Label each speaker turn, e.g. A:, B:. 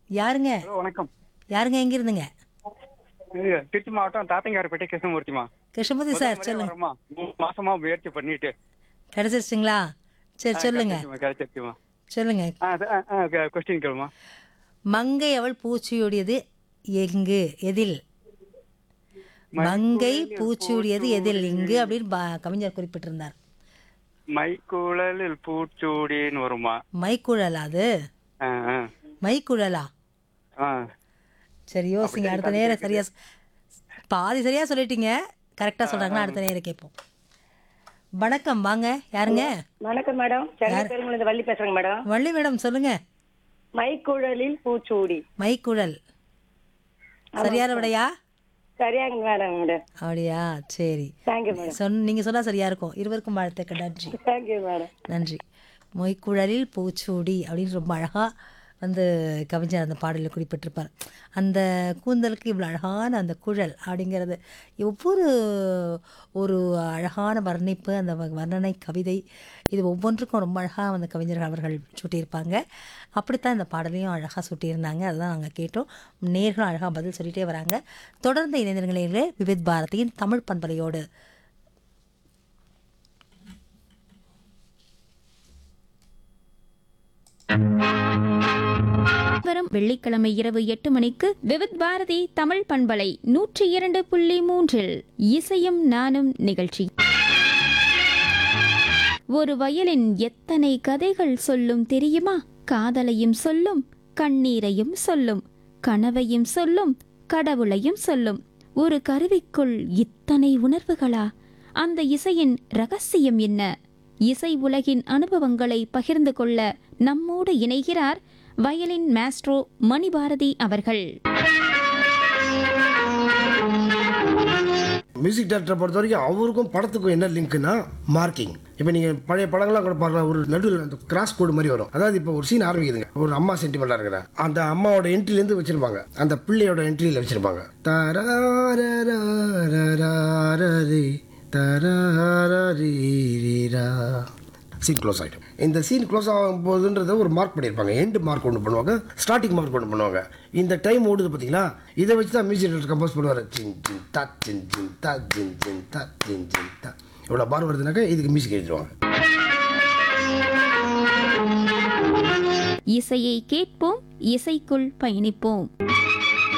A: யாருங்க
B: ஹலோ வணக்கம்
A: யாருங்க எங்க இருந்துங்க
B: இது திருச்சி மாவட்டம் தாத்தங்காரப்பேட்டை கிருஷ்ணமூர்த்திமா
A: கிருஷ்ணபதி
B: முதல்
A: சார்
B: முறையா
A: சொல்லுங்க
B: வரேம்மா. மூணு மாசமா முயற்சி பண்ணிட்டு
A: கிடைச்சிருச்சுங்களா சரி சொல்லுங்க
B: கிடைச்சிருச்சுமா
A: சொல்லுங்க
B: கொஸ்டின் கேளுமா
A: மங்கை அவள் பூச்சியுடையது எங்கு எதில் மங்கை பூச்சியுடையது எதில் இங்கு அப்படின்னு பா- கவிஞர் குறிப்பிட்டிருந்தார்
B: மைக்குழலில் பூச்சூடின்னு வருமா
A: மைக்குழலா அது
B: ஆ, ஆ.
A: மைக்குழலா
B: ஆ.
A: சரி யோசிங்க அடுத்த நேரம் சரியா சொ- பாதி சரியா சொல்லிட்டீங்க கரெக்டா சொல்றாங்கன்னா அடுத்த நேரம் கேட்போம் வணக்கம் வாங்க யாருங்க
C: வணக்கம் மேடம் சென்னை பெருங்குளத்து வள்ளி பேசுறேங்க மேடம்
A: வள்ளி மேடம் சொல்லுங்க
C: மைக்குழலில் பூச்சூடி
A: மைக்குழல் சரியான விடையா
C: சரியாங்க மேடம் மேடம்
A: அப்படியா சரி
C: தேங்க்யூ மேடம்
A: சொன் நீங்க சொன்னா சரியா இருக்கும் இருவருக்கும் வாழ்த்துக்கள் நன்றி
C: தேங்க்யூ மேடம்
A: நன்றி மொய்க்குழலில் பூச்சூடி அப்படின்னு ரொம்ப அழகா வந்து கவிஞர் அந்த பாடலில் குறிப்பிட்டிருப்பார் அந்த கூந்தலுக்கு இவ்வளோ அழகான அந்த குழல் அப்படிங்கிறது ஒவ்வொரு ஒரு அழகான வர்ணிப்பு அந்த வ- வர்ணனை கவிதை இது ஒவ்வொன்றுக்கும் ரொம்ப அழகாக அந்த கவிஞர்கள் அவர்கள் சூட்டியிருப்பாங்க அப்படித்தான் இந்த பாடலையும் அழகாக சூட்டியிருந்தாங்க அதுதான் நாங்கள் கேட்டோம் நேர்களும் அழகாக பதில் சொல்லிட்டே வராங்க தொடர்ந்து இணைந்திருங்களே விவித் பாரதியின் தமிழ் பண்பலையோடு
D: வரும் வெள்ளிக்கிழமை இரவு எட்டு மணிக்கு விவித் பாரதி தமிழ் பண்பலை நூற்றி இரண்டு புள்ளி மூன்றில் இசையும் நானும் நிகழ்ச்சி ஒரு வயலின் எத்தனை கதைகள் சொல்லும் தெரியுமா காதலையும் சொல்லும் கண்ணீரையும் சொல்லும் கனவையும் சொல்லும் கடவுளையும் சொல்லும் ஒரு கருவிக்குள் இத்தனை உணர்வுகளா அந்த இசையின் ரகசியம் என்ன இசை உலகின் அனுபவங்களை பகிர்ந்து கொள்ள நம்மோடு இணைகிறார் வயலின் மாஸ்ட்ரோ மணிபாரதி அவர்கள்
E: மியூசிக் டேரக்டரை பொறுத்த வரைக்கும் அவருக்கும் படத்துக்கும் என்ன லிங்க்னா மார்க்கிங் இப்போ நீங்கள் பழைய படங்கள்லாம் கூட பார்க்கலாம் ஒரு நடுவில் அந்த கிராஸ் கோடு மாதிரி வரும் அதாவது இப்போ ஒரு சீன் ஆரம்பிக்குதுங்க ஒரு அம்மா சென்டிமெண்ட்டாக இருக்கிற அந்த அம்மாவோட என்ட்ரிலேருந்து வச்சிருப்பாங்க அந்த பிள்ளையோட என்ட்ரியில் வச்சிருப்பாங்க தராரராரராரரி, தராரரீரீரா. சீன் க்ளோஸ் ஆகிடும் இந்த சீன் க்ளோஸ் ஆகும் போதுன்றத ஒரு மார்க் பண்ணியிருப்பாங்க எண்டு மார்க் ஒன்று பண்ணுவாங்க ஸ்டார்டிங் மார்க் ஒன்று பண்ணுவாங்க இந்த டைம் ஓடுது பார்த்தீங்களா இதை வச்சு தான் மியூசிக் டேரக்டர் கம்போஸ் பண்ணுவார் ஜின் ஜின் தா ஜின் ஜின் தா ஜின் ஜின் தா ஜின் ஜின் தா இவ்வளோ பார் வருதுனாக்கா இதுக்கு மியூசிக் எழுதிடுவாங்க
D: இசையை கேட்போம் இசைக்குள் பயணிப்போம்